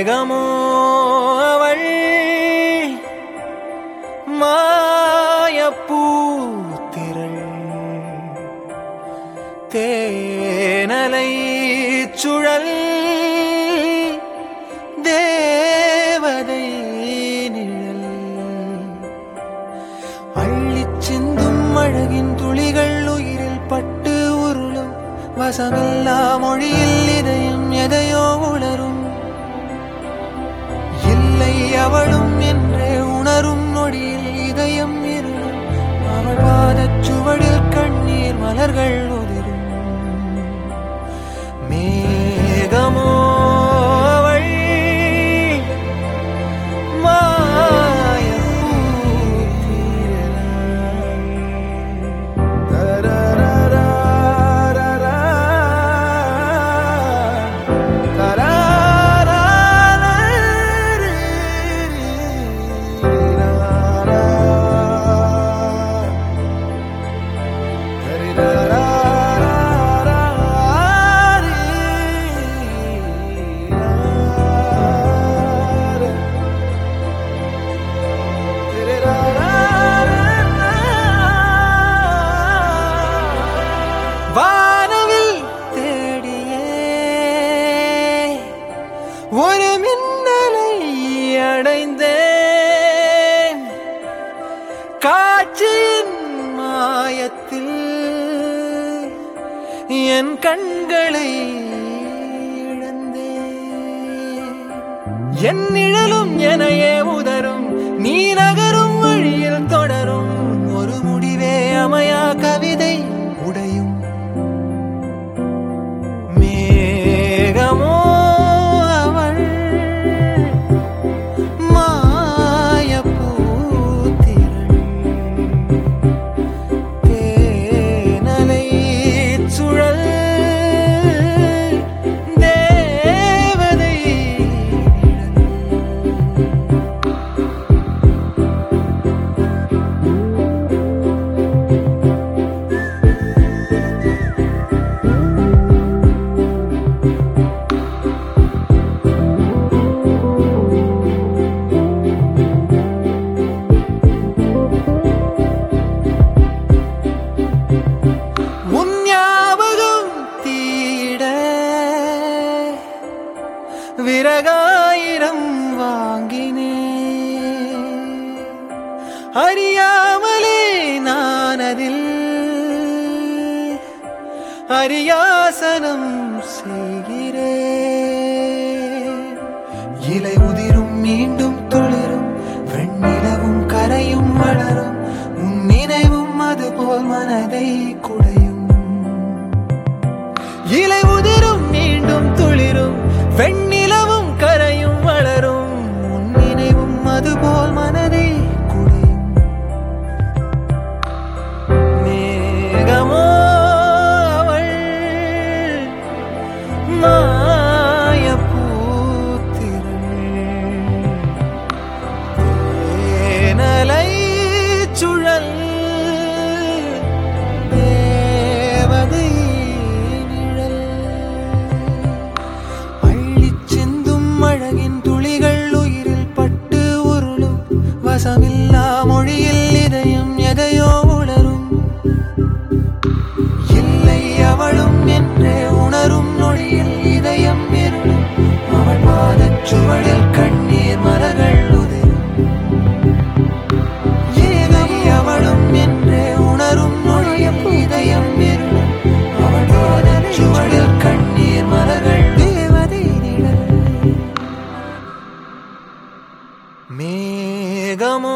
மேகமோ அவள் மாயப்பூத்திரள் தேனலை சுழல் தேவதை நிழல் அள்ளிச் சிந்தும் அழகின் துளிகள் உயிரில் பட்டு உருளும் வசமில்லா மொழியில் இதயம் எதையோ உணரும் இல்லை அவளும் என்றே உணரும் நொடியில் இதயம் இருளும் அவள் பாதச் சுவடில் கண்ணீர் மலர்கள் உதிரும் மேகமோ அவள் வானவில் தேடியே ஒரு மின்னலை அடைந்தேன் காட்சியின் மாயத்தில் என் கண்களை இழந்தேன் என் நிழலும் எனையே உதரும் நீ நகரும் வழியில் தொடரும் ஒரு முடிவே அமையா கவிதை உடையும் மேகமோ அவள் மாயப்பூத்திரள் தேனலை சுழல் தேவதை உன் ஞாபகம் தீட விறகாயிரம் வாங்கினே அறியாமலே நான் அதில் அரியாசனம் செய்கிறேன் இலை உதிரும் மீண்டும் துளிரும் வெண்ணிலவும் கரையும் வளரும் உன் நினைவும் அதுபோல் மனதை குடையும் இலை உதிரும் மீண்டும் துளிரும் வெண்ணிலவும் கரையும் வளரும் உன் நினைவும் அதுபோல் மனதை குடையும் மேகமோ அவள் மாயப்பூத்திரள் தேனலை சுழல் தேவதை நிழல் அள்ளிச் சிந்தும் அழகின் துளிகள் உயிரில் பட்டு உருளும் வசமில்லா மொழியில் இதயம் எதையோ உணரும் இல்லை அவளும் என்றே உணரும் நொடியில் இதயம் இருளும் அவள் பாதச் சுவடில் கண்ணீர் மலர்கள் உதிரும் இல்லை அவளும் என்றே உணரும் நொடியில் இதயம் இருளும் அவள் பாதச் சுவடில் கண்ணீர் மலர்கள் தேவதை நிழல் மேகமோ